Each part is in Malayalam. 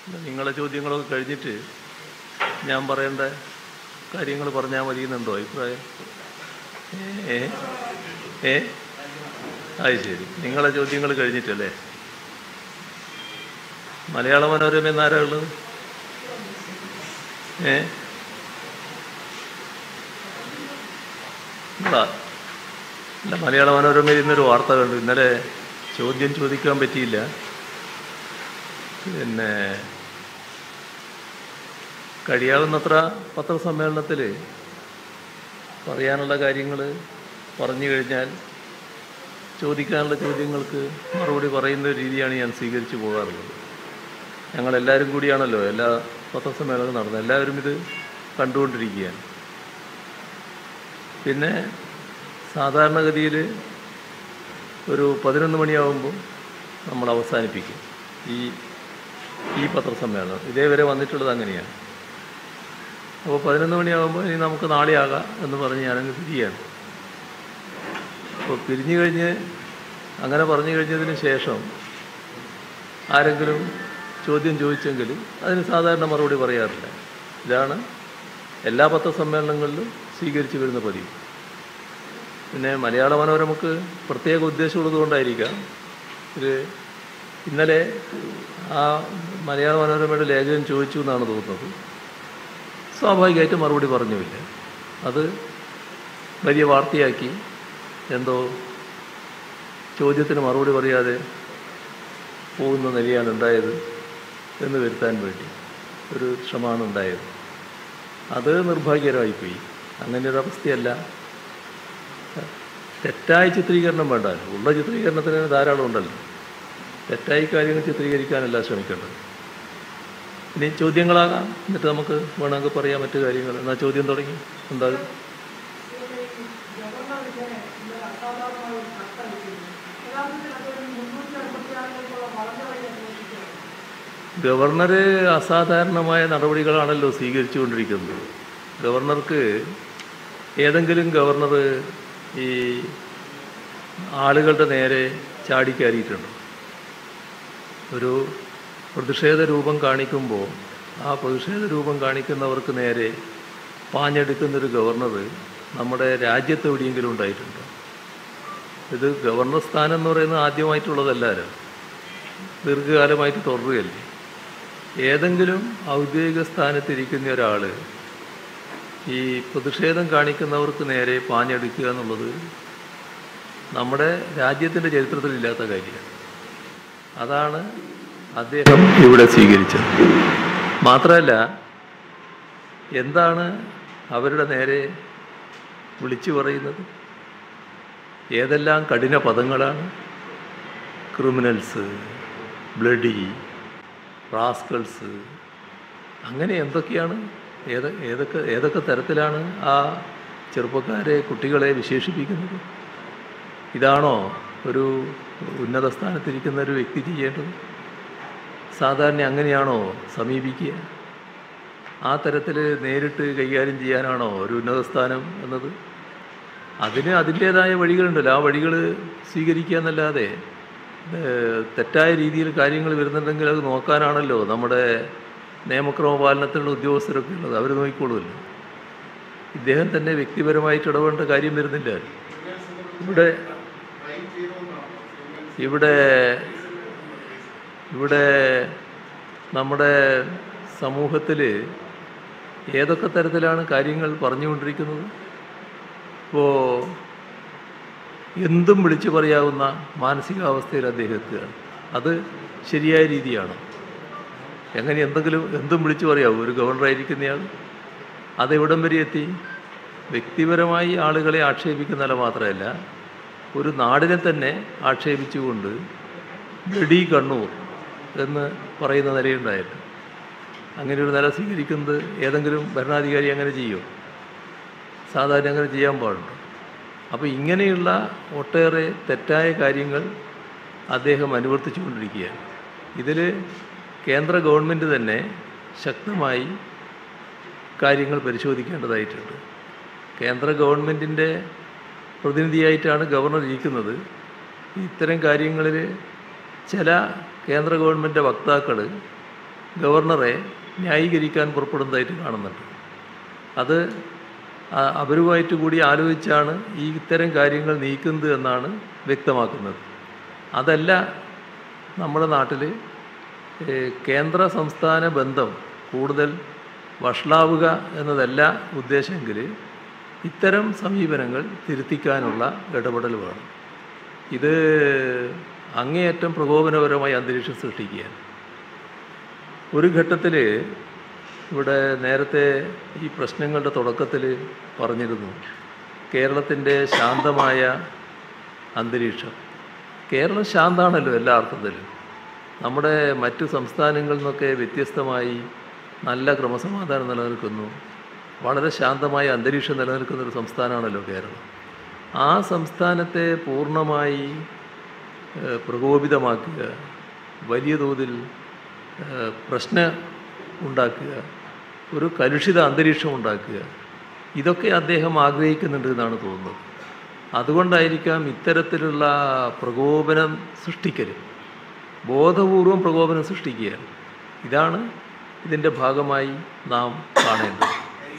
നിങ്ങളെ ചോദ്യങ്ങളൊക്കെ കഴിഞ്ഞിട്ട് ഞാൻ പറയേണ്ട കാര്യങ്ങൾ പറഞ്ഞാൽ മതി എന്നുണ്ടോ അഭിപ്രായം ഏ ഏ അത് ശരി നിങ്ങളെ ചോദ്യങ്ങൾ കഴിഞ്ഞിട്ടല്ലേ മലയാള മനോരമ എന്നാരാ ഉള്ളത് ഏ ഇതാ. അല്ല മലയാള മനോരമയിൽ ഇന്നൊരു വാർത്ത കണ്ടു ഇന്നലെ ചോദ്യം ചോദിക്കാൻ പറ്റിയില്ല പിന്നെ കഴിയാവുന്നത്ര പത്രസമ്മേളനത്തിൽ പറയാനുള്ള കാര്യങ്ങൾ പറഞ്ഞു കഴിഞ്ഞാൽ ചോദിക്കാനുള്ള ചോദ്യങ്ങൾക്ക് മറുപടി പറയുന്ന ഒരു രീതിയാണ് ഞാൻ സ്വീകരിച്ചു പോകാറുള്ളത് ഞങ്ങളെല്ലാവരും കൂടിയാണല്ലോ എല്ലാ പത്രസമ്മേളനവും നടന്നത് എല്ലാവരും ഇത് കണ്ടുകൊണ്ടിരിക്കുകയാണ് പിന്നെ സാധാരണഗതിയിൽ ഒരു പതിനൊന്ന് മണിയാകുമ്പോൾ നമ്മൾ അവസാനിപ്പിക്കും ഈ ഈ പത്രസമ്മേളനം ഇതേവരെ വന്നിട്ടുള്ളത് അങ്ങനെയാണ് അപ്പോൾ പതിനൊന്ന് മണിയാകുമ്പോൾ ഇനി നമുക്ക് നാളെ ആകാം എന്ന് പറഞ്ഞ് ഞാനങ്ങ് പിരിയാണ് അപ്പോൾ പിരിഞ്ഞു കഴിഞ്ഞ് അങ്ങനെ പറഞ്ഞു കഴിഞ്ഞതിന് ശേഷം ആരെങ്കിലും ചോദ്യം ചോദിച്ചെങ്കിൽ അതിന് സാധാരണ മറുപടി പറയാറില്ല ഇതാണ് എല്ലാ പത്രസമ്മേളനങ്ങളിലും സ്വീകരിച്ചു വരുന്ന പതിവ് പിന്നെ മലയാള മനോരമക്ക് പ്രത്യേക ഉദ്ദേശമുള്ളത് കൊണ്ടായിരിക്കാം ഇത് ഇന്നലെ ആ മലയാള മനോരമയുടെ ലേഖകൻ ചോദിച്ചു എന്നാണ് തോന്നുന്നത് സ്വാഭാവികമായിട്ട് മറുപടി പറഞ്ഞുമില്ല അത് വലിയ വാർത്തയാക്കി എന്തോ ചോദ്യത്തിന് മറുപടി പറയാതെ പോകുന്ന നിലയാണ് ഉണ്ടായത് എന്ന് വരുത്താൻ വേണ്ടി ഒരു ശ്രമമാണ് ഉണ്ടായത് അത് നിർഭാഗ്യകരമായിപ്പോയി അങ്ങനെ ഒരു അവസ്ഥയല്ല തെറ്റായ ചിത്രീകരണം വേണ്ടല്ലോ ഉള്ള ചിത്രീകരണത്തിന് തന്നെ ധാരാളം ഉണ്ടല്ലോ തെറ്റായ കാര്യങ്ങൾ ചിത്രീകരിക്കാനല്ല ശ്രമിക്കേണ്ടത് ഇനി ചോദ്യങ്ങളാകാം എന്നിട്ട് നമുക്ക് വേണമെങ്കിൽ പറയാം മറ്റു കാര്യങ്ങൾ എന്നാൽ ചോദ്യം തുടങ്ങി എന്താ ഗവർണർ അസാധാരണമായ നടപടികളാണല്ലോ സ്വീകരിച്ചുകൊണ്ടിരിക്കുന്നത് ഗവർണർക്ക് ഏതെങ്കിലും ഗവർണർ ഈ ആളുകളുടെ നേരെ ചാടിക്കയറിയിട്ടുണ്ടോ ഒരു പ്രതിഷേധ രൂപം കാണിക്കുമ്പോൾ ആ പ്രതിഷേധ രൂപം കാണിക്കുന്നവർക്ക് നേരെ പാഞ്ഞെടുക്കുന്നൊരു ഗവർണർ നമ്മുടെ രാജ്യത്ത് എവിടെയെങ്കിലും ഉണ്ടായിട്ടുണ്ടോ ഇത് ഗവർണർ സ്ഥാനം എന്ന് പറയുന്നത് ആദ്യമായിട്ടുള്ളതല്ലാലോ ദീർഘകാലമായിട്ട് തുടരുകയല്ലേ ഏതെങ്കിലും ഔദ്യോഗിക സ്ഥാനത്തിരിക്കുന്ന ഒരാൾ ഈ പ്രതിഷേധം കാണിക്കുന്നവർക്ക് നേരെ പാഞ്ഞെടുക്കുക എന്നുള്ളത് നമ്മുടെ രാജ്യത്തിൻ്റെ ചരിത്രത്തിലില്ലാത്ത കാര്യമാണ് അതാണ് അദ്ദേഹം ഇവിടെ സ്വീകരിച്ചത് മാത്രമല്ല എന്താണ് അവരുടെ നേരെ വിളിച്ചു പറയുന്നത് ഏതെല്ലാം കഠിന പദങ്ങളാണ് ക്രിമിനൽസ് ബ്ലഡി റാസ്കൾസ് അങ്ങനെ എന്തൊക്കെയാണ് ഏത് ഏതൊക്കെ ഏതൊക്കെ തരത്തിലാണ് ആ ചെറുപ്പക്കാരെ കുട്ടികളെ വിശേഷിപ്പിക്കുന്നത് ഇതാണോ ഒരു ഉന്നത സ്ഥാനത്തിരിക്കുന്ന ഒരു വ്യക്തി ചെയ്യേണ്ടത് സാധാരണ അങ്ങനെയാണോ സമീപിക്കുക ആ തരത്തിൽ നേരിട്ട് കൈകാര്യം ചെയ്യാനാണോ ഒരു ഉന്നത സ്ഥാനം എന്നത് അതിന് അതിൻ്റേതായ വഴികളുണ്ടല്ലോ ആ വഴികൾ സ്വീകരിക്കുക എന്നല്ലാതെ ഏഹ്, തെറ്റായ രീതിയിൽ കാര്യങ്ങൾ വരുന്നുണ്ടെങ്കിൽ അത് നോക്കാനാണല്ലോ നമ്മുടെ നിയമക്രമ പാലനത്തിലുള്ള ഉദ്യോഗസ്ഥരൊക്കെ ഉള്ളത് അവർ നോക്കിക്കോളുമല്ലോ ഇദ്ദേഹം തന്നെ വ്യക്തിപരമായിട്ട് ഇടപെടേണ്ട കാര്യം വരുന്നില്ല ഇവിടെ ഇവിടെ ഇവിടെ നമ്മുടെ സമൂഹത്തിൽ ഏതൊക്കെ തരത്തിലാണ് കാര്യങ്ങൾ പറഞ്ഞുകൊണ്ടിരിക്കുന്നത് ഇപ്പോൾ എന്തും വിളിച്ചു പറയാവുന്ന മാനസികാവസ്ഥയിൽ അദ്ദേഹം എത്തുകയാണ് അത് ശരിയായ രീതിയാണ് എങ്ങനെ എന്തെങ്കിലും എന്തും വിളിച്ചു പറയാവൂ ഒരു ഗവർണറായിരിക്കുന്നയാൾ അതെവിടം വരെ എത്തി വ്യക്തിപരമായി ആളുകളെ ആക്ഷേപിക്കുന്നതല്ല മാത്രമല്ല ഒരു നാടിനെ തന്നെ ആക്ഷേപിച്ചുകൊണ്ട് ഗഡി കണ്ണൂർ എന്ന് പറയുന്ന നിലയുണ്ടായിരുന്നു അങ്ങനെ ഒരു നില സ്വീകരിക്കുന്നത് ഏതെങ്കിലും ഭരണാധികാരി അങ്ങനെ ചെയ്യുമോ സാധാരണ അങ്ങനെ ചെയ്യാൻ പാടുണ്ട് അപ്പോൾ ഇങ്ങനെയുള്ള ഒട്ടേറെ തെറ്റായ കാര്യങ്ങൾ അദ്ദേഹം അനുവർത്തിച്ചുകൊണ്ടിരിക്കുകയാണ് ഇതിൽ കേന്ദ്ര ഗവൺമെൻറ് തന്നെ ശക്തമായി കാര്യങ്ങൾ പരിശോധിക്കേണ്ടതായിട്ടുണ്ട് കേന്ദ്ര ഗവൺമെൻറ്റിൻ്റെ പ്രതിനിധിയായിട്ടാണ് ഗവർണർ ഇരിക്കുന്നത് ഇത്തരം കാര്യങ്ങളിൽ ചില കേന്ദ്ര ഗവൺമെൻറ് വക്താക്കൾ ഗവർണറെ ന്യായീകരിക്കാൻ പുറപ്പെടുന്നതായിട്ട് കാണുന്നുണ്ട് അത് ആ- അവരുമായിട്ട് കൂടി ആലോചിച്ചാണ് ഈ ഇത്തരം കാര്യങ്ങൾ നീക്കുന്നത് എന്നാണ് വ്യക്തമാക്കുന്നത് അതല്ല നമ്മുടെ നാട്ടിൽ ഏഹ്, കേന്ദ്ര സംസ്ഥാന ബന്ധം കൂടുതൽ വഷളാവുക എന്നതല്ല ഉദ്ദേശമെങ്കിൽ ഇത്തരം സമീപനങ്ങൾ തിരുത്തിക്കാനുള്ള ഇടപെടൽ വേണം ഇത് അങ്ങേയറ്റം പ്രകോപനപരമായ അന്തരീക്ഷം സൃഷ്ടിക്കുകയാണ് ഒരു ഘട്ടത്തിൽ ഇവിടെ നേരത്തെ ഈ പ്രശ്നങ്ങളുടെ തുടക്കത്തിൽ പറഞ്ഞിരുന്നു കേരളത്തിൻ്റെ ശാന്തമായ അന്തരീക്ഷം കേരളം ശാന്താണല്ലോ എല്ലാ അർത്ഥത്തിലും നമ്മുടെ മറ്റു സംസ്ഥാനങ്ങളിൽ നിന്നൊക്കെ വ്യത്യസ്തമായി നല്ല ക്രമസമാധാനം നിലനിൽക്കുന്നു വളരെ ശാന്തമായ അന്തരീക്ഷം നിലനിൽക്കുന്ന ഒരു സംസ്ഥാനമാണല്ലോ കേരളം ആ സംസ്ഥാനത്തെ പൂർണ്ണമായി ഏഹ്, പ്രകോപിതമാക്കുക വലിയ തോതിൽ ഏഹ്, പ്രശ്നം ഉണ്ടാക്കുക ഒരു കലുഷിത അന്തരീക്ഷം ഉണ്ടാക്കുക ഇതൊക്കെ അദ്ദേഹം ആഗ്രഹിക്കുന്നുണ്ട് എന്നാണ് തോന്നുന്നത് അതുകൊണ്ടായിരിക്കാം ഇത്തരത്തിലുള്ള പ്രകോപനം സൃഷ്ടിക്കൽ ബോധപൂർവം പ്രകോപനം സൃഷ്ടിക്കുകയാണ് ഇതാണ് ഇതിൻ്റെ ഭാഗമായി നാം കാണേണ്ടത്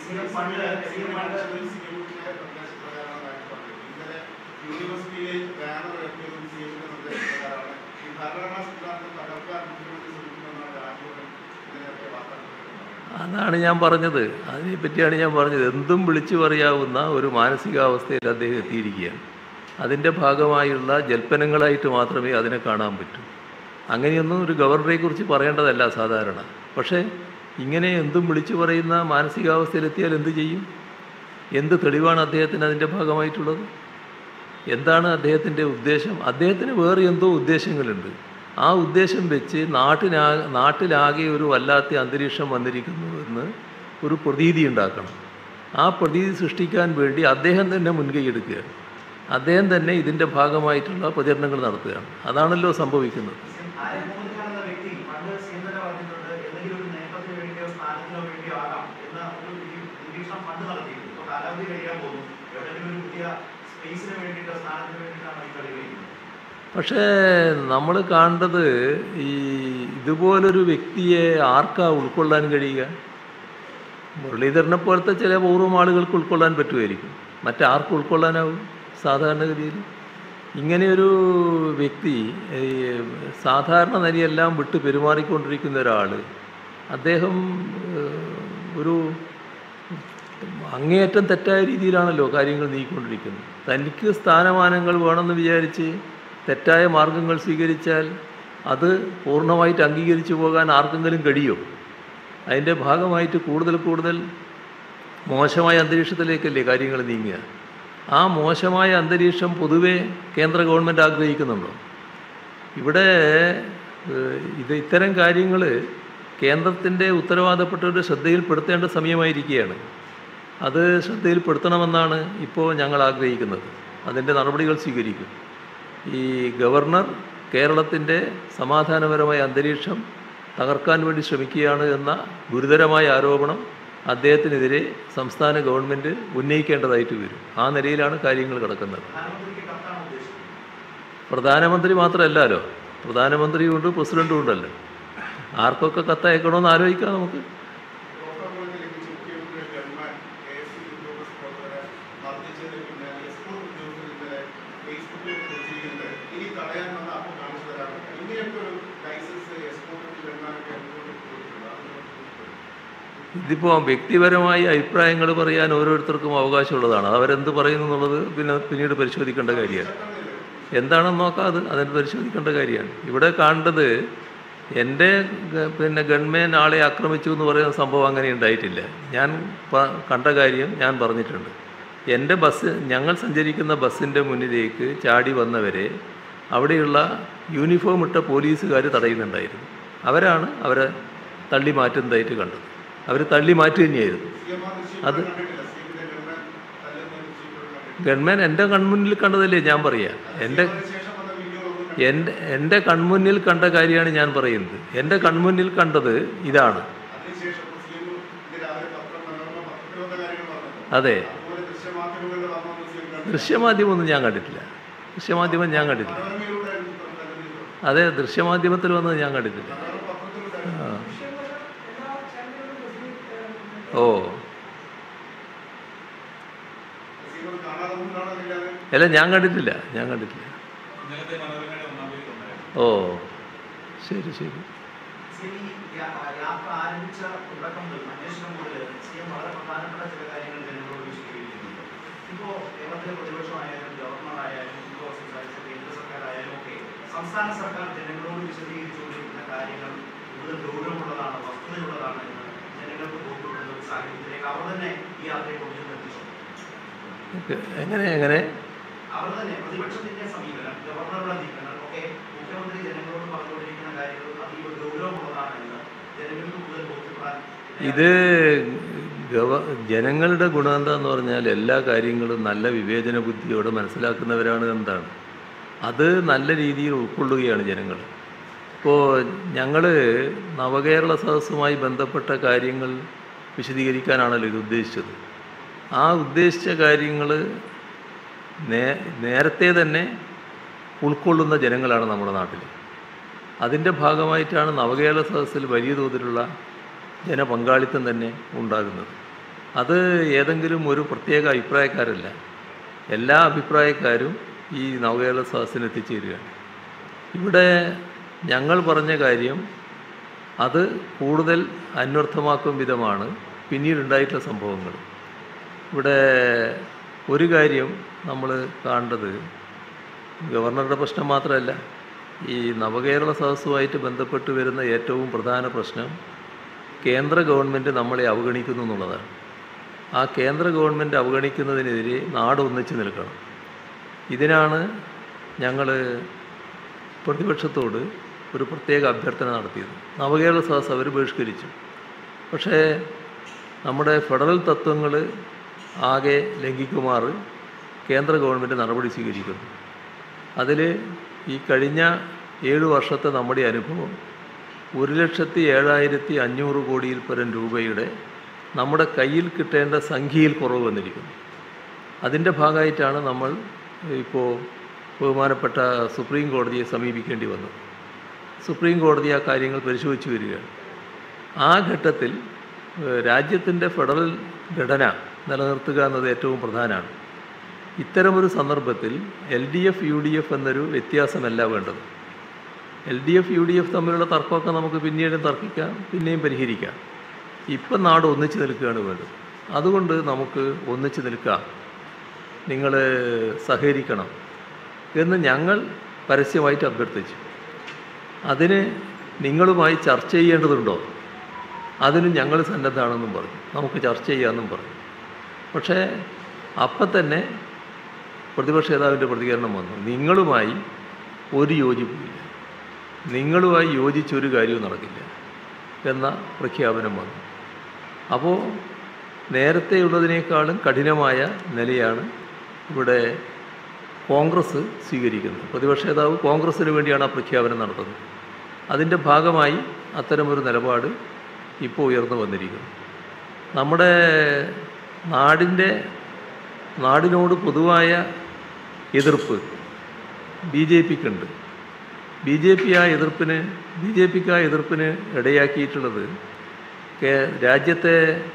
യൂണിവേഴ്സിറ്റിയിലെ ബാനർ ഇറക്കിയതും സിഎമ്മിന്റെ നിർദ്ദേശപ്രകാരമാണ് ഈ ഭരണഘടനാ സിദ്ധാന്തം തകർക്കാൻ മുഖ്യമന്ത്രി ശ്രമിക്കുമെന്നാണ് രാജ്ഭവൻ ഇതിനൊക്കെ വാർത്താ അതാണ് ഞാൻ പറഞ്ഞത് അതിനെപ്പറ്റിയാണ് ഞാൻ പറഞ്ഞത് എന്തും വിളിച്ചു പറയാവുന്ന ഒരു മാനസികാവസ്ഥയിൽ അദ്ദേഹം എത്തിയിരിക്കുകയാണ് അതിൻ്റെ ഭാഗമായുള്ള ജൽപ്പനങ്ങളായിട്ട് മാത്രമേ അതിനെ കാണാൻ പറ്റൂ അങ്ങനെയൊന്നും ഒരു ഗവർണറെക്കുറിച്ച് പറയേണ്ടതല്ല സാധാരണ പക്ഷേ ഇങ്ങനെ എന്തും വിളിച്ചു പറയുന്ന മാനസികാവസ്ഥയിലെത്തിയാൽ എന്ത് ചെയ്യും എന്ത് തെളിവാണ് അദ്ദേഹത്തിന് അതിൻ്റെ ഭാഗമായിട്ടുള്ളത് എന്താണ് അദ്ദേഹത്തിൻ്റെ ഉദ്ദേശം അദ്ദേഹത്തിന് വേറെ എന്തോ ഉദ്ദേശങ്ങളുണ്ട് ആ ഉദ്ദേശം വെച്ച് നാട്ടിനാ നാട്ടിലാകെ ഒരു വല്ലാത്ത അന്തരീക്ഷം വന്നിരിക്കുന്നു എന്ന് ഒരു പ്രതീതി ഉണ്ടാക്കണം ആ പ്രതീതി സൃഷ്ടിക്കാൻ വേണ്ടി അദ്ദേഹം തന്നെ മുൻകൈ എടുക്കുകയാണ് അദ്ദേഹം തന്നെ ഇതിൻ്റെ ഭാഗമായിട്ടുള്ള പ്രചരണങ്ങൾ നടത്തുകയാണ് അതാണല്ലോ സംഭവിക്കുന്നത് ആര്യമോഹൻ എന്ന വ്യക്തി പണ്ട് സീൻ തന്നെ പറഞ്ഞിട്ടുണ്ട് എന്തെങ്കിലും ഒരു നേട്ടത്തിന് വേണ്ടിയോ സ്ഥാനത്തിനോ വേണ്ടിയോ ആകാം എന്ന ഒരു നിരീ- നിരീക്ഷണം പണ്ട് നടത്തിയിരുന്നു ഇപ്പൊ കാലാവധി കഴിയാൻ പോകുന്നു എവിടെയെങ്കിലും ഒരു പുതിയ സ്പേസിന് വേണ്ടിയിട്ടോ സ്ഥാനത്തിന് വേണ്ടിയിട്ടാണ് ഈ കളി കഴിയുന്നത് പക്ഷേ നമ്മൾ കാണേണ്ടത് ഈ ഇതുപോലൊരു വ്യക്തിയെ ആർക്കാ ഉൾക്കൊള്ളാൻ കഴിയുക മുരളീധരനെ പോലത്തെ ചില പൂർവ്വം ആളുകൾക്ക് ഉൾക്കൊള്ളാൻ പറ്റുമായിരിക്കും മറ്റാർക്കും ഉൾക്കൊള്ളാനാവും സാധാരണഗതിയിൽ ഇങ്ങനെയൊരു വ്യക്തി ഈ സാധാരണ നിലയെല്ലാം വിട്ട് പെരുമാറിക്കൊണ്ടിരിക്കുന്ന ഒരാൾ അദ്ദേഹം ഏഹ്, ഒരു അങ്ങേയറ്റം തെറ്റായ രീതിയിലാണല്ലോ കാര്യങ്ങൾ നീക്കിക്കൊണ്ടിരിക്കുന്നത് തനിക്ക് സ്ഥാനമാനങ്ങൾ വേണമെന്ന് വിചാരിച്ച് തെറ്റായ മാർഗങ്ങൾ സ്വീകരിച്ചാൽ അത് പൂർണ്ണമായിട്ട് അംഗീകരിച്ചു പോകാൻ ആർക്കെങ്കിലും കഴിയോ അതിൻ്റെ ഭാഗമായിട്ട് കൂടുതൽ കൂടുതൽ മോശമായ അന്തരീക്ഷത്തിലേക്കല്ലേ കാര്യങ്ങൾ നീങ്ങുക ആ മോശമായ അന്തരീക്ഷം പൊതുവെ കേന്ദ്ര ഗവൺമെൻറ് ആഗ്രഹിക്കുന്നുണ്ടോ ഇവിടെ ഏഹ്, ഇത് ഇത്തരം കാര്യങ്ങൾ കേന്ദ്രത്തിൻ്റെ ഉത്തരവാദപ്പെട്ടവരുടെ ശ്രദ്ധയിൽപ്പെടുത്തേണ്ട സമയമായിരിക്കുകയാണ് അത് ശ്രദ്ധയിൽപ്പെടുത്തണമെന്നാണ് ഇപ്പോൾ ഞങ്ങൾ ആഗ്രഹിക്കുന്നത് അതിൻ്റെ നടപടികൾ സ്വീകരിക്കും ഈ ഗവർണർ കേരളത്തിൻ്റെ സമാധാനപരമായ അന്തരീക്ഷം തകർക്കാൻ വേണ്ടി ശ്രമിക്കുകയാണ് എന്ന ഗുരുതരമായ ആരോപണം അദ്ദേഹത്തിനെതിരെ സംസ്ഥാന ഗവൺമെൻറ് ഉന്നയിക്കേണ്ടതായിട്ട് വരും ആ നിലയിലാണ് കാര്യങ്ങൾ കിടക്കുന്നത് പ്രധാനമന്ത്രിക്ക് കത്താണ് ഉദ്ദേശിക്കുന്നത് പ്രധാനമന്ത്രി മാത്രമല്ലല്ലോ പ്രധാനമന്ത്രിയും ഉണ്ട് പ്രസിഡൻറ്റും ഉണ്ടല്ലോ ആർക്കൊക്കെ കത്തയക്കണമെന്ന് ആലോചിക്കാം നമുക്ക് പ്രോട്ടോകോളിൽ ലഭിച്ച മുഖ്യമന്ത്രിയുടെ ഗവൺമെന്റ് കെ എസ് സി ഉദ്യോഗസ്ഥ പ്രവർത്തകരെ മർദ്ദിച്ചതിന് പിന്നാലെ എസ്കോർ ഉദ്യോഗസ്ഥർ ഇന്നലെ ഫേസ്ബുക്കിൽ പ്രചരിക്കുന്നത് ഇനി തടയാൻ വന്ന അപ്പോൾ കാണിച്ചു തരാറുണ്ട് ഇങ്ങനെയൊക്കെ ഒരു ലൈസൻസ് എസ്കോർട്ടിൽ ഗവൺമെന്റ് എന്തുകൊണ്ട് കൊടുത്തിട്ടുണ്ട് അത് ഇതിപ്പോൾ വ്യക്തിപരമായ അഭിപ്രായങ്ങൾ പറയാൻ ഓരോരുത്തർക്കും അവകാശമുള്ളതാണ് അത് അവരെന്ത് പറയുന്നു എന്നുള്ളത് പിന്നെ പിന്നീട് പരിശോധിക്കേണ്ട കാര്യമാണ് എന്താണെന്ന് നോക്കാം അത് അതിന് പരിശോധിക്കേണ്ട കാര്യമാണ് ഇവിടെ കാണേണ്ടത് എൻ്റെ ഗ- പിന്നെ ഗവൺമെൻറ് ആളെ ആക്രമിച്ചു എന്ന് പറയുന്ന സംഭവം അങ്ങനെ ഉണ്ടായിട്ടില്ല ഞാൻ പ- കണ്ട കാര്യം ഞാൻ പറഞ്ഞിട്ടുണ്ട് എൻ്റെ ബസ് ഞങ്ങൾ സഞ്ചരിക്കുന്ന ബസ്സിൻ്റെ മുന്നിലേക്ക് ചാടി വന്നവരെ അവിടെയുള്ള യൂണിഫോം ഇട്ട പോലീസുകാർ തടയുന്നുണ്ടായിരുന്നു അവരാണ് അവരെ തള്ളി മാറ്റുന്നതായിട്ട് കണ്ടത് അവർ തള്ളി മാറ്റി തന്നെയായിരുന്നു അത് കണ്ടിട്ടില്ല സീറ്റിന്റെ ഗവൺമെന്റ് തല്ലുന്ന ദൃശ്യം കണ്ടിട്ടില്ല ഗവൺമെൻറ് എൻ്റെ കൺമുന്നിൽ കണ്ടതല്ലേ ഞാൻ പറയാം എൻ്റെ അതിനുശേഷം വന്ന വീഡിയോ ഒന്നും എൻ്റെ എൻ്റെ കൺമുന്നിൽ കണ്ട കാര്യമാണ് ഞാൻ പറയുന്നത് എൻ്റെ കൺമുന്നിൽ കണ്ടത് ഇതാണ് അതിനുശേഷം സി എം ഇത് രാവിലെ പത്രം മനോരമ പത്രത്തിൽ വന്ന കാര്യങ്ങൾ പറഞ്ഞു അതെ അതുപോലെ ദൃശ്യമാധ്യമങ്ങളിൽ വന്ന സി എം കണ്ടു ദൃശ്യമാധ്യമമൊന്നും ഞാൻ കണ്ടിട്ടില്ല ദൃശ്യമാധ്യമം ഞാൻ കണ്ടിട്ടില്ല മനോരമയിലൂടെ ആയിരുന്നു തല്ലുന്നത്. അതെ ദൃശ്യമാധ്യമത്തിൽ വന്നത് ഞാൻ കണ്ടിട്ടില്ല മനോരമ പത്രത്തിലൂടെ ആ. വിഷയം ഓ സീമത് കാണാതെ മുന്നാണോ ഇല്ലാതെ അല്ല ഞാൻ കണ്ടിട്ടില്ല ഞാൻ കണ്ടിട്ടില്ല ഇന്നലത്തെ മനോരമയുടെ ഒന്നാം പേജിൽ ഉണ്ടായിരുന്നു ഓ ശരി ശരി ശരി, യാ- യാത്ര ആരംഭിച്ച തുടക്കം മുതൽ അന്വേഷണം മുതൽ സി എം വളരെ പ്രധാനപ്പെട്ട ചില കാര്യങ്ങൾ ജനങ്ങളോട് വിശദീകരിക്കുന്നുണ്ട് ഇപ്പോ കേരളത്തിലെ പ്രതിപക്ഷമായാലും ഗവർണറായാലും ഇപ്പോൾ സംസാരിച്ച കേന്ദ്ര സർക്കാരായാലും ഒക്കെ സംസ്ഥാന സർക്കാർ ജനങ്ങളോട് വിശദീകരിച്ചുകൊണ്ടിരിക്കുന്ന കാര്യങ്ങൾ കൂടുതൽ ഗൗരവമുള്ളതാണ് വസ്തുതയുള്ളതാണ് എന്ന് ജനങ്ങൾക്ക് ബോധ്യപ്പെടുന്ന ഒരു സാഹചര്യത്തിലേക്ക് അവർ തന്നെ ഈ യാത്രയെ കൊണ്ടുവന്ന് എത്തിച്ചു ഓക്കെ. എങ്ങനെ എങ്ങനെ അവർ തന്നെ പ്രതിപക്ഷത്തിന്റെ സമീപനം ഗവർണറുടെ നീക്കങ്ങൾ ഒക്കെ മുഖ്യമന്ത്രി ജനങ്ങളോട് പറഞ്ഞുകൊണ്ടിരിക്കുന്ന കാര്യങ്ങൾ അതീവ ഗൗരവമുള്ളതാണ് എന്ന് ജനങ്ങൾക്ക് കൂടുതൽ ബോധ്യപ്പെടാൻ ഇത് ഗവ ജനങ്ങളുടെ ഗുണം എന്താന്ന് പറഞ്ഞാൽ എല്ലാ കാര്യങ്ങളും നല്ല വിവേചന ബുദ്ധിയോടെ മനസ്സിലാക്കുന്നവരാണ് എന്താണ് അത് നല്ല രീതിയിൽ ഉൾക്കൊള്ളുകയാണ് ജനങ്ങൾ ഇപ്പോൾ ഞങ്ങൾ നവകേരള സദസ്സുമായി ബന്ധപ്പെട്ട കാര്യങ്ങൾ വിശദീകരിക്കാനാണല്ലോ ഇത് ഉദ്ദേശിച്ചത് ആ ഉദ്ദേശിച്ച കാര്യങ്ങൾ നേ നേരത്തെ തന്നെ ഉൾക്കൊള്ളുന്ന ജനങ്ങളാണ് നമ്മുടെ നാട്ടിൽ അതിൻ്റെ ഭാഗമായിട്ടാണ് നവകേരള സദസ്സിൽ വലിയ തോതിലുള്ള ജനപങ്കാളിത്തം തന്നെ ഉണ്ടാകുന്നത് അത് ഏതെങ്കിലും ഒരു പ്രത്യേക അഭിപ്രായക്കാരല്ല എല്ലാ അഭിപ്രായക്കാരും ഈ നവകേരള സദസ്സിന് എത്തിച്ചേരുകയാണ് ഇവിടെ ഞങ്ങൾ പറഞ്ഞ കാര്യം അത് കൂടുതൽ അന്വർത്ഥമാക്കും വിധമാണ് പിന്നീടുണ്ടായിട്ടുള്ള സംഭവങ്ങൾ ഇവിടെ ഒരു കാര്യം നമ്മൾ കാണേണ്ടത് ഗവർണറുടെ പ്രശ്നം മാത്രമല്ല ഈ നവകേരള സദസ്സുമായിട്ട് ബന്ധപ്പെട്ട് വരുന്ന ഏറ്റവും പ്രധാന പ്രശ്നം കേന്ദ്ര ഗവൺമെൻറ് നമ്മളെ അവഗണിക്കുന്നു എന്നുള്ളതാണ് ആ കേന്ദ്ര ഗവൺമെൻറ് അവഗണിക്കുന്നതിനെതിരെ നാട് ഒന്നിച്ച് നിൽക്കണം ഇതിനാണ് ഞങ്ങൾ പ്രതിപക്ഷത്തോട് ഒരു പ്രത്യേക അഭ്യർത്ഥന നടത്തിയത് നവകേരള സദസ്സ് അവർ ബഹിഷ്കരിച്ചു പക്ഷേ നമ്മുടെ ഫെഡറൽ തത്വങ്ങൾ ആകെ ലംഘിക്കുമാർ കേന്ദ്ര ഗവൺമെൻറ് നടപടി സ്വീകരിക്കുന്നു അതിൽ ഈ കഴിഞ്ഞ ഏഴ് വർഷത്തെ നമ്മുടെ അനുഭവം ഒരു ലക്ഷത്തി ഏഴായിരത്തി അഞ്ഞൂറ് കോടിയിൽ പരം രൂപയുടെ നമ്മുടെ കയ്യിൽ കിട്ടേണ്ട സംഖ്യയിൽ കുറവ് വന്നിരിക്കുന്നു അതിൻ്റെ ഭാഗമായിട്ടാണ് നമ്മൾ ഇപ്പോൾ ബഹുമാനപ്പെട്ട സുപ്രീം കോടതിയെ സമീപിക്കേണ്ടി വന്നത് സുപ്രീം കോടതി ആ കാര്യങ്ങൾ പരിശോധിച്ചു വരികയാണ് ആ ഘട്ടത്തിൽ ഏഹ്, രാജ്യത്തിൻ്റെ ഫെഡറൽ ഘടന നിലനിർത്തുക എന്നത് ഏറ്റവും പ്രധാനമാണ് ഇത്തരമൊരു സന്ദർഭത്തിൽ L D F U D F എന്നൊരു വ്യത്യാസമല്ല വേണ്ടത് L D F U D F തമ്മിലുള്ള തർക്കമൊക്കെ നമുക്ക് പിന്നീടും തർക്കിക്കാം പിന്നെയും പരിഹരിക്കാം ഇപ്പം നാട് ഒന്നിച്ച് നിൽക്കുകയാണ് വേണ്ടത് അതുകൊണ്ട് നമുക്ക് ഒന്നിച്ച് നിൽക്കാം നിങ്ങൾ സഹകരിക്കണം എന്ന് ഞങ്ങൾ പരസ്യമായിട്ട് അഭ്യർത്ഥിച്ചു അതിന് നിങ്ങളുമായി ചർച്ച ചെയ്യേണ്ടതുണ്ടോ അതിനും ഞങ്ങൾ സന്നദ്ധമാണെന്നും പറഞ്ഞു നമുക്ക് ചർച്ച ചെയ്യാമെന്നും പറഞ്ഞു പക്ഷേ അപ്പം തന്നെ പ്രതിപക്ഷ നേതാവിൻ്റെ പ്രതികരണം വന്നു നിങ്ങളുമായി ഒരു യോജിപ്പില്ല നിങ്ങളുമായി യോജിച്ചൊരു കാര്യവും നടക്കില്ല എന്ന പ്രഖ്യാപനം വന്നു അപ്പോൾ നേരത്തെയുള്ളതിനേക്കാളും കഠിനമായ നിലയാണ് ഇവിടെ കോൺഗ്രസ് സ്വീകരിക്കുന്നത് പ്രതിപക്ഷ നേതാവ് കോൺഗ്രസ്സിന് വേണ്ടിയാണ് ആ പ്രഖ്യാപനം നടത്തുന്നത് അതിൻ്റെ ഭാഗമായി അത്തരമൊരു നിലപാട് ഇപ്പോൾ ഉയർന്നു വന്നിരിക്കുന്നു നമ്മുടെ നാടിൻ്റെ നാടിനോട് പൊതുവായ എതിർപ്പ് ബി ജെ പിക്കുണ്ട് ബി ജെ പി ആ എതിർപ്പിന് ബി ജെ പിക്ക് ആ എതിർപ്പിന് ഇടയാക്കിയിട്ടുള്ളത് കേ രാജ്യത്തെ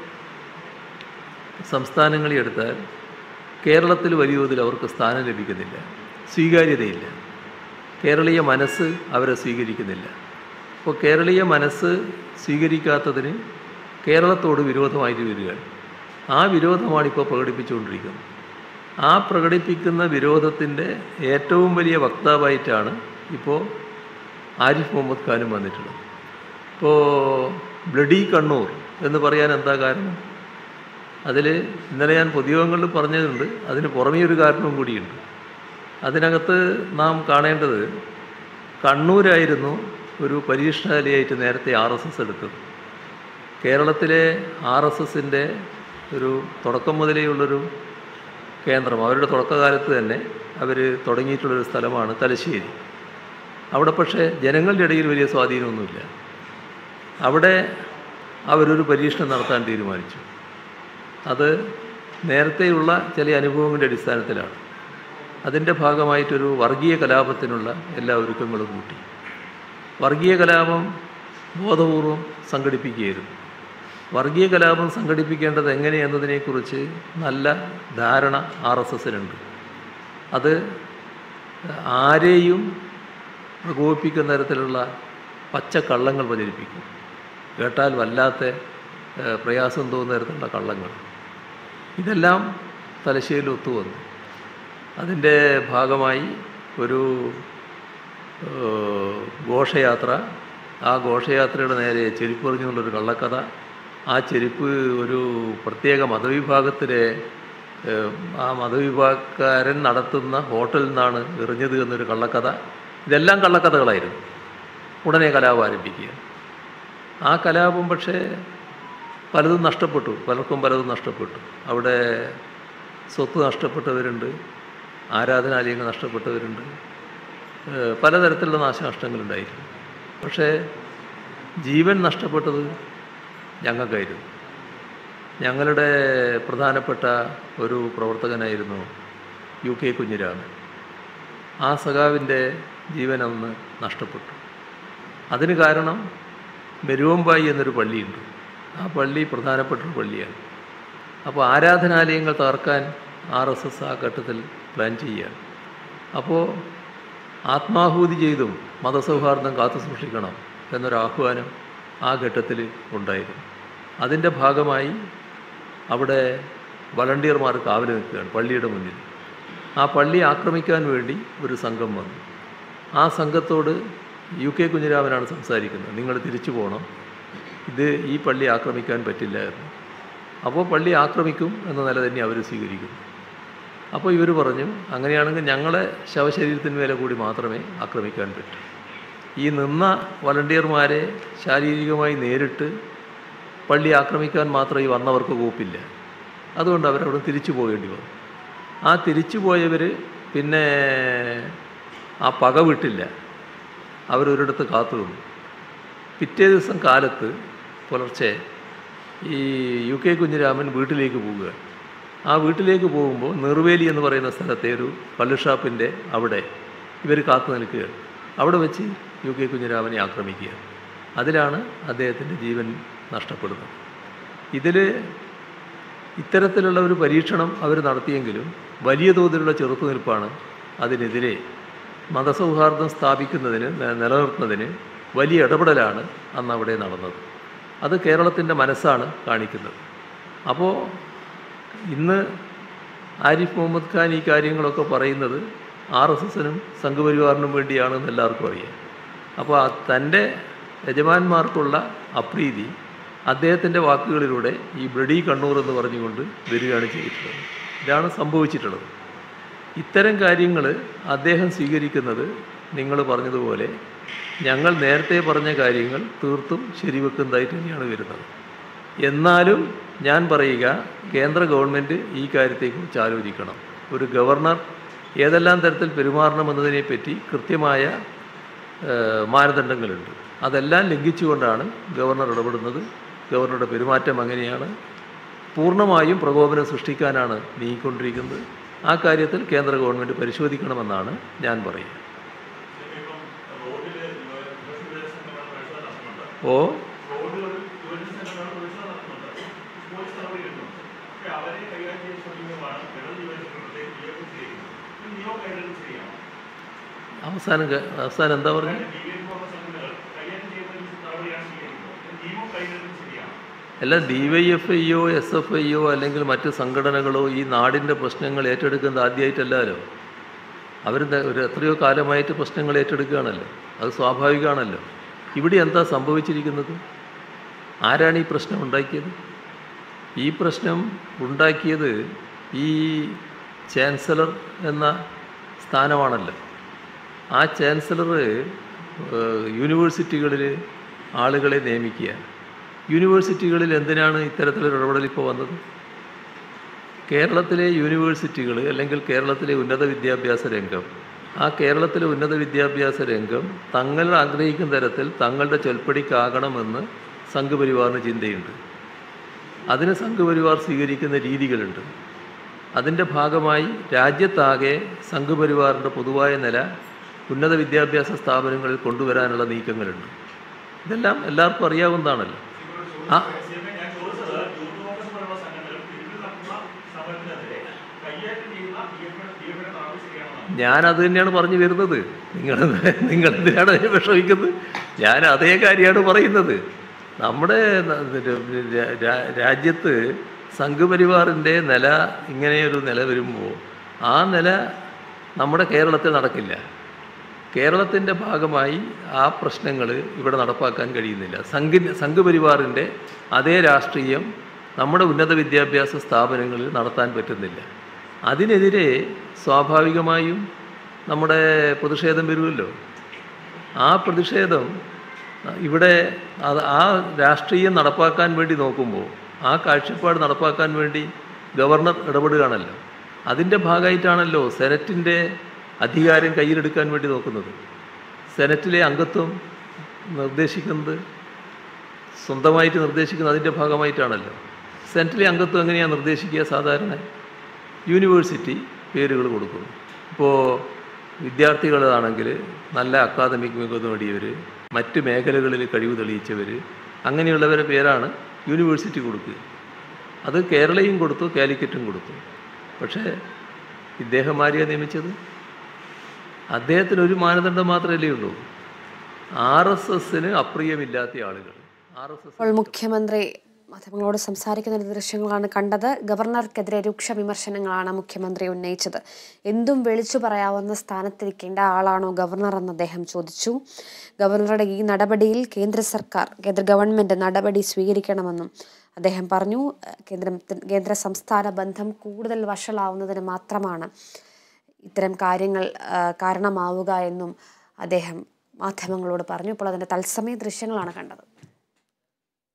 സംസ്ഥാനങ്ങളെ എടുത്താൽ കേരളത്തിൽ വലിയ തോതിൽ അവർക്ക് സ്ഥാനം ലഭിക്കുന്നില്ല സ്വീകാര്യതയില്ല കേരളീയ മനസ്സ് അവരെ സ്വീകരിക്കുന്നില്ല അപ്പോൾ കേരളീയ മനസ്സ് സ്വീകരിക്കാത്തതിന് കേരളത്തോട് വിരോധമായിട്ട് വരികയാണ് ആ വിരോധമാണ് ഇപ്പോൾ പ്രകടിപ്പിച്ചുകൊണ്ടിരിക്കുന്നത് ആ പ്രകടിപ്പിക്കുന്ന വിരോധത്തിൻ്റെ ഏറ്റവും വലിയ വക്താവായിട്ടാണ് ഇപ്പോൾ ആരിഫ് മുഹമ്മദ് ഖാനും വന്നിട്ടുള്ളത് ഇപ്പോൾ ബ്ലഡി കണ്ണൂർ എന്ന് പറയാൻ എന്താ കാരണം അതിൽ ഇന്നലെ ഞാൻ പൊതുയോഗങ്ങളിൽ പറഞ്ഞതുണ്ട് അതിന് പുറമേ ഒരു കാരണവും കൂടിയുണ്ട് അതിനകത്ത് നാം കാണേണ്ടത് കണ്ണൂരായിരുന്നു ഒരു പരീക്ഷണശാലയായിട്ട് നേരത്തെ ആർ എസ് എസ് എടുത്തത് കേരളത്തിലെ ആർ എസ് എസിൻ്റെ ഒരു തുടക്കം മുതലേ ഉള്ളൊരു കേന്ദ്രം അവരുടെ തുടക്കകാലത്ത് തന്നെ അവർ തുടങ്ങിയിട്ടുള്ളൊരു സ്ഥലമാണ് തലശ്ശേരി അവിടെ പക്ഷേ ജനങ്ങളുടെ ഇടയിൽ വലിയ സ്വാധീനമൊന്നുമില്ല അവിടെ അവരൊരു പരീക്ഷണം നടത്താൻ തീരുമാനിച്ചു അത് നേരത്തെയുള്ള ചില അനുഭവങ്ങളുടെ അടിസ്ഥാനത്തിലാണ് അതിൻ്റെ ഭാഗമായിട്ടൊരു വർഗീയ കലാപത്തിനുള്ള എല്ലാ ഒരുക്കങ്ങളും കൂട്ടി വർഗീയ കലാപം ബോധപൂർവം സംഘടിപ്പിക്കുകയായിരുന്നു വർഗീയ കലാപം സംഘടിപ്പിക്കേണ്ടത് എങ്ങനെയെന്നതിനെക്കുറിച്ച് നല്ല ധാരണ ആർ എസ് എസിനുണ്ട് അത് ആരെയും പ്രകോപിപ്പിക്കുന്ന തരത്തിലുള്ള പച്ചക്കള്ളങ്ങൾ പ്രചരിപ്പിക്കും കേട്ടാൽ വല്ലാത്ത ഏഹ്, പ്രയാസം തോന്നുന്ന തരത്തിലുള്ള കള്ളങ്ങൾ ഇതെല്ലാം തലശ്ശേരിയിൽ ഒത്തുവന്നു അതിൻ്റെ ഭാഗമായി ഒരു ഏഹ്, ഘോഷയാത്ര ആ ഘോഷയാത്രയുടെ നേരെ ചെരുപ്പ് എറിഞ്ഞുകൊണ്ടൊരു കള്ളക്കഥ ആ ചെരുപ്പ് ഒരു പ്രത്യേക മതവിഭാഗത്തിലെ ഏഹ്, ആ മതവിഭാഗക്കാരൻ നടത്തുന്ന ഹോട്ടലിൽ നിന്നാണ് എറിഞ്ഞത് എന്നൊരു കള്ളക്കഥ ഇതെല്ലാം കള്ളക്കഥകളായിരുന്നു ഉടനെ കലാപം ആരംഭിക്കുക ആ കലാപം പക്ഷേ പലതും നഷ്ടപ്പെട്ടു പലർക്കും പലതും നഷ്ടപ്പെട്ടു അവിടെ സ്വത്ത് നഷ്ടപ്പെട്ടവരുണ്ട് ആരാധനാലയങ്ങൾ നഷ്ടപ്പെട്ടവരുണ്ട് ഏഹ് പലതരത്തിലുള്ള നാശനഷ്ടങ്ങളുണ്ടായിരുന്നു പക്ഷേ ജീവൻ നഷ്ടപ്പെട്ടത് ഞങ്ങൾക്കായിരുന്നു ഞങ്ങളുടെ പ്രധാനപ്പെട്ട ഒരു പ്രവർത്തകനായിരുന്നു യു കെ കുഞ്ഞിരാമൻ ആ സഖാവിൻ്റെ ജീവൻ അന്ന് നഷ്ടപ്പെട്ടു അതിന് കാരണം മെരുവമ്പായി എന്നൊരു പള്ളിയുണ്ട് ആ പള്ളി പ്രധാനപ്പെട്ട ഒരു പള്ളിയാണ് അപ്പോൾ ആരാധനാലയങ്ങൾ തകർക്കാൻ ആർ എസ് എസ് ആ ഘട്ടത്തിൽ പ്ലാൻ ചെയ്യുകയാണ് അപ്പോൾ ആത്മാഹൂതി ചെയ്തും മതസൗഹാർദ്ദം കാത്തു സൂക്ഷിക്കണം എന്നൊരു ആഹ്വാനം ആ ഘട്ടത്തിൽ ഉണ്ടായിരുന്നു അതിൻ്റെ ഭാഗമായി അവിടെ വളണ്ടിയർമാർ കാവൽ നിൽക്കുകയാണ് പള്ളിയുടെ മുന്നിൽ ആ പള്ളി ആക്രമിക്കാൻ വേണ്ടി ഒരു സംഘം വന്നു ആ സംഘത്തോട് യു കെ കുഞ്ഞിരാമനാണ് സംസാരിക്കുന്നത് നിങ്ങൾ തിരിച്ചു പോകണം ഇത് ഈ പള്ളി ആക്രമിക്കാൻ പറ്റില്ല എന്ന് അപ്പോൾ പള്ളി ആക്രമിക്കും എന്ന നില തന്നെ അവർ സ്വീകരിക്കുന്നു അപ്പോൾ ഇവർ പറഞ്ഞു അങ്ങനെയാണെങ്കിൽ ഞങ്ങളെ ശവശരീരത്തിന് മേലെ കൂടി മാത്രമേ ആക്രമിക്കാൻ പറ്റൂ ഈ നിന്ന വളണ്ടിയർമാരെ ശാരീരികമായി നേരിട്ട് പള്ളി ആക്രമിക്കാൻ മാത്രം ഈ വന്നവർക്ക് കോപ്പില്ല അതുകൊണ്ട് അവരവിടെ തിരിച്ചു പോകേണ്ടി വന്നു ആ തിരിച്ചു പോയവർ പിന്നെ ആ പക വിട്ടില്ല അവരൊരിടത്ത് കാത്തു നിന്നു പിറ്റേ ദിവസം കാലത്ത് പുലർച്ചെ ഈ യു കെ കുഞ്ഞിരാമൻ വീട്ടിലേക്ക് പോവുക ആ വീട്ടിലേക്ക് പോകുമ്പോൾ നെറുവേലി എന്ന് പറയുന്ന സ്ഥലത്തെ ഒരു കള്ളുഷാപ്പിൻ്റെ അവിടെ ഇവർ കാത്തു നിൽക്കുകയാണ് അവിടെ വെച്ച് യു കെ കുഞ്ഞിരാമനെ ആക്രമിക്കുക അതിലാണ് അദ്ദേഹത്തിൻ്റെ ജീവൻ നഷ്ടപ്പെടുന്നത് ഇതിൽ ഇത്തരത്തിലുള്ള ഒരു പരീക്ഷണം അവർ നടത്തിയെങ്കിലും വലിയ തോതിലുള്ള ചെറുത്തുനിൽപ്പാണ് അതിനെതിരെ മതസൗഹാർദ്ദം സ്ഥാപിക്കുന്നതിന് ന- നിലനിർത്തുന്നതിന് വലിയ ഇടപെടലാണ് അന്ന് അവിടെ നടന്നത് അത് കേരളത്തിൻ്റെ മനസ്സാണ് കാണിക്കുന്നത് അപ്പോൾ ഇന്ന് ആരിഫ് മുഹമ്മദ് ഖാൻ ഈ കാര്യങ്ങളൊക്കെ പറയുന്നത് ആർ എസ് എസിനും സംഘപരിവാറിനും വേണ്ടിയാണെന്ന് എല്ലാവർക്കും അറിയാം അപ്പോൾ ആ തൻ്റെ യജമാന്മാർക്കുള്ള അപ്രീതി അദ്ദേഹത്തിൻ്റെ വാക്കുകളിലൂടെ ഈ ബ്ലഡി കണ്ണൂർ എന്ന് പറഞ്ഞുകൊണ്ട് വരികയാണ് ചെയ്തിട്ടുള്ളത് ഇതാണ് സംഭവിച്ചിട്ടുള്ളത് ഇത്തരം കാര്യങ്ങൾ അദ്ദേഹം സ്വീകരിക്കുന്നത് നിങ്ങൾ പറഞ്ഞതുപോലെ ഞങ്ങൾ നേരത്തെ പറഞ്ഞ കാര്യങ്ങൾ തീർത്തും ശരിവെക്കുന്നതായിട്ട് തന്നെയാണ് വരുന്നത് എന്നാലും ഞാൻ പറയുക കേന്ദ്ര ഗവൺമെൻറ് ഈ കാര്യത്തെക്കുറിച്ച് ആലോചിക്കണം ഒരു ഗവർണർ ഏതെല്ലാം തരത്തിൽ പെരുമാറണമെന്നതിനെപ്പറ്റി കൃത്യമായ ഏഹ്, മാനദണ്ഡങ്ങളുണ്ട് അതെല്ലാം ലംഘിച്ചുകൊണ്ടാണ് ഗവർണർ ഇടപെടുന്നത് ഗവർണറുടെ പെരുമാറ്റം അങ്ങനെയാണ് പൂർണ്ണമായും പ്രകോപനം സൃഷ്ടിക്കാനാണ് നീങ്ങിക്കൊണ്ടിരിക്കുന്നത് ആ കാര്യത്തിൽ കേന്ദ്ര ഗവൺമെൻറ് പരിശോധിക്കണമെന്നാണ് ഞാൻ പറയുക ഇപ്പം റോഡില് യുവ- യുവജന സംഘടനകൾ പരിശോധന നടത്തുന്നുണ്ട്. ഓ റോഡുകളിൽ യുവജന സംഘടനകൾ പരിശോധന നടത്തുന്നുണ്ട്. പോലീസ് നടപടി എടുക്കുന്നുണ്ട്. പക്ഷേ അവരെ കൈകാര്യം ചെയ്യാൻ ശ്രമിക്കുമ്പോഴാണ് ഇടത് യുവജന സംഘടനയെ DFS ചെയ്യുന്നത്. ഇത് നിയമം കൈകാര്യം ചെയ്യാം. അവസാനം ക- അവസാനം എന്താ പറഞ്ഞത് കാരണം DVS പോലുള്ള സംഘടനകൾ കൈകാര്യം ചെയ്യുന്ന ഒരു നടപടിയാണ് സ്വീകരിക്കുന്നത്. ഇത് നിയമം കൈകാര്യം ശരിയാണ് അല്ല ഡി വൈ എഫ് ഐയോ എസ് എഫ് ഐയോ അല്ലെങ്കിൽ മറ്റ് സംഘടനകളോ ഈ നാടിൻ്റെ പ്രശ്നങ്ങൾ ഏറ്റെടുക്കുന്നത് ആദ്യമായിട്ടല്ലല്ലോ അവർ ഒരു എത്രയോ കാലമായിട്ട് പ്രശ്നങ്ങൾ ഏറ്റെടുക്കുകയാണല്ലോ അത് സ്വാഭാവികമാണല്ലോ ഇവിടെ എന്താ സംഭവിച്ചിരിക്കുന്നത് ആരാണ് ഈ പ്രശ്നം ഉണ്ടാക്കിയത് ഈ പ്രശ്നം ഉണ്ടാക്കിയത് ഈ ചാൻസലർ എന്ന സ്ഥാനമാണല്ലോ ആ ചാൻസലർ യൂണിവേഴ്സിറ്റികളിൽ ആളുകളെ നിയമിക്കുക യൂണിവേഴ്സിറ്റികളിൽ എന്തിനാണ് ഇത്തരത്തിലൊരു ഇടപെടൽ ഇപ്പോൾ വന്നത് കേരളത്തിലെ യൂണിവേഴ്സിറ്റികൾ അല്ലെങ്കിൽ കേരളത്തിലെ ഉന്നത വിദ്യാഭ്യാസ രംഗം ആ കേരളത്തിലെ ഉന്നത വിദ്യാഭ്യാസ രംഗം തങ്ങൾ ആഗ്രഹിക്കുന്ന തരത്തിൽ തങ്ങളുടെ ചൊൽപ്പടിക്കാകണമെന്ന് സംഘപരിവാറിന് ചിന്തയുണ്ട് അതിന് സംഘപരിവാർ സ്വീകരിക്കുന്ന രീതികളുണ്ട് അതിൻ്റെ ഭാഗമായി രാജ്യത്താകെ സംഘപരിവാറിൻ്റെ പൊതുവായ നില ഉന്നത വിദ്യാഭ്യാസ സ്ഥാപനങ്ങളിൽ കൊണ്ടുവരാനുള്ള നീക്കങ്ങളുണ്ട് ഇതെല്ലാം എല്ലാവർക്കും അറിയാവുന്നതാണല്ലോ ആ ഞാൻ ഞാൻ അത് തന്നെയാണ് പറഞ്ഞു വരുന്നത് നിങ്ങൾ നിങ്ങൾ എന്തിനാണ് അതിനെ വിഷമിക്കുന്നത് ഞാൻ അതേ കാര്യമാണ് പറയുന്നത് നമ്മുടെ ന- രാ- രാ- രാജ്യത്ത് സംഘപരിവാറിൻ്റെ നില ഇങ്ങനെയൊരു നില വരുമ്പോൾ ആ നില നമ്മുടെ കേരളത്തിൽ നടക്കില്ല കേരളത്തിൻ്റെ ഭാഗമായി ആ പ്രശ്നങ്ങൾ ഇവിടെ നടപ്പാക്കാൻ കഴിയുന്നില്ല സംഘ സംഘപരിവാറിൻ്റെ അതേ രാഷ്ട്രീയം നമ്മുടെ ഉന്നത വിദ്യാഭ്യാസ സ്ഥാപനങ്ങളിൽ നടത്താൻ പറ്റുന്നില്ല അതിനെതിരെ സ്വാഭാവികമായും നമ്മുടെ പ്രതിഷേധം വരുമല്ലോ ആ പ്രതിഷേധം ഇവിടെ അത് ആ രാഷ്ട്രീയം നടപ്പാക്കാൻ വേണ്ടി നോക്കുമ്പോൾ ആ കാഴ്ചപ്പാട് നടപ്പാക്കാൻ വേണ്ടി ഗവർണർ ഇടപെടുകയാണല്ലോ അതിൻ്റെ ഭാഗമായിട്ടാണല്ലോ സെനറ്റിൻ്റെ അധികാരം കയ്യിലെടുക്കാൻ വേണ്ടി നോക്കുന്നത് സെനറ്റിലെ അംഗത്വം നിർദ്ദേശിക്കുന്നത് സ്വന്തമായിട്ട് നിർദ്ദേശിക്കുന്നത് അതിൻ്റെ ഭാഗമായിട്ടാണല്ലോ സെനറ്റിലെ അംഗത്വം എങ്ങനെയാണ് നിർദ്ദേശിക്കുക സാധാരണ യൂണിവേഴ്സിറ്റി പേരുകൾ കൊടുക്കുന്നു ഇപ്പോൾ വിദ്യാർത്ഥികളാണെങ്കിൽ നല്ല അക്കാദമിക് മികവ് നേടിയവർ മറ്റ് മേഖലകളിൽ കഴിവ് തെളിയിച്ചവർ അങ്ങനെയുള്ളവരുടെ പേരാണ് യൂണിവേഴ്സിറ്റി കൊടുക്കുക അത് കേരളയും കൊടുത്തു കാലിക്കറ്റും കൊടുത്തു പക്ഷേ ഇദ്ദേഹം ആരെയാണ് നിയമിച്ചത് അദ്ദേഹത്തിന് ഒരു മാനദണ്ഡം മാത്രമല്ലേ ഉള്ളൂ ആർ എസ് എസിന് അപ്രിയമില്ലാത്ത ആളുകൾ ആർ എസ് ഇപ്പോൾ മുഖ്യമന്ത്രി മാധ്യമങ്ങളോട് സംസാരിക്കുന്ന ഒരു ദൃശ്യങ്ങളാണ് കണ്ടത് ഗവർണർക്കെതിരെ രൂക്ഷ വിമർശനങ്ങളാണ് മുഖ്യമന്ത്രി ഉന്നയിച്ചത് എന്തും വിളിച്ചു പറയാവുന്ന സ്ഥാനത്തിരിക്കേണ്ട ആളാണോ ഗവർണർ എന്ന് അദ്ദേഹം ചോദിച്ചു ഗവർണറുടെ ഈ നടപടിയിൽ കേന്ദ്ര സർക്കാർ കേന്ദ്ര ഗവൺമെന്റ് നടപടി സ്വീകരിക്കണമെന്നും അദ്ദേഹം പറഞ്ഞു ഏഹ് കേന്ദ്രം കേന്ദ്ര സംസ്ഥാന ബന്ധം കൂടുതൽ വഷളാവുന്നതിന് മാത്രമാണ് ഇത്തരം കാര്യങ്ങൾ ആ, കാരണമാവുക എന്നും അദ്ദേഹം മാധ്യമങ്ങളോട് പറഞ്ഞു ഇപ്പോൾ അതിൻ്റെ തത്സമയ ദൃശ്യങ്ങളാണ് കണ്ടത്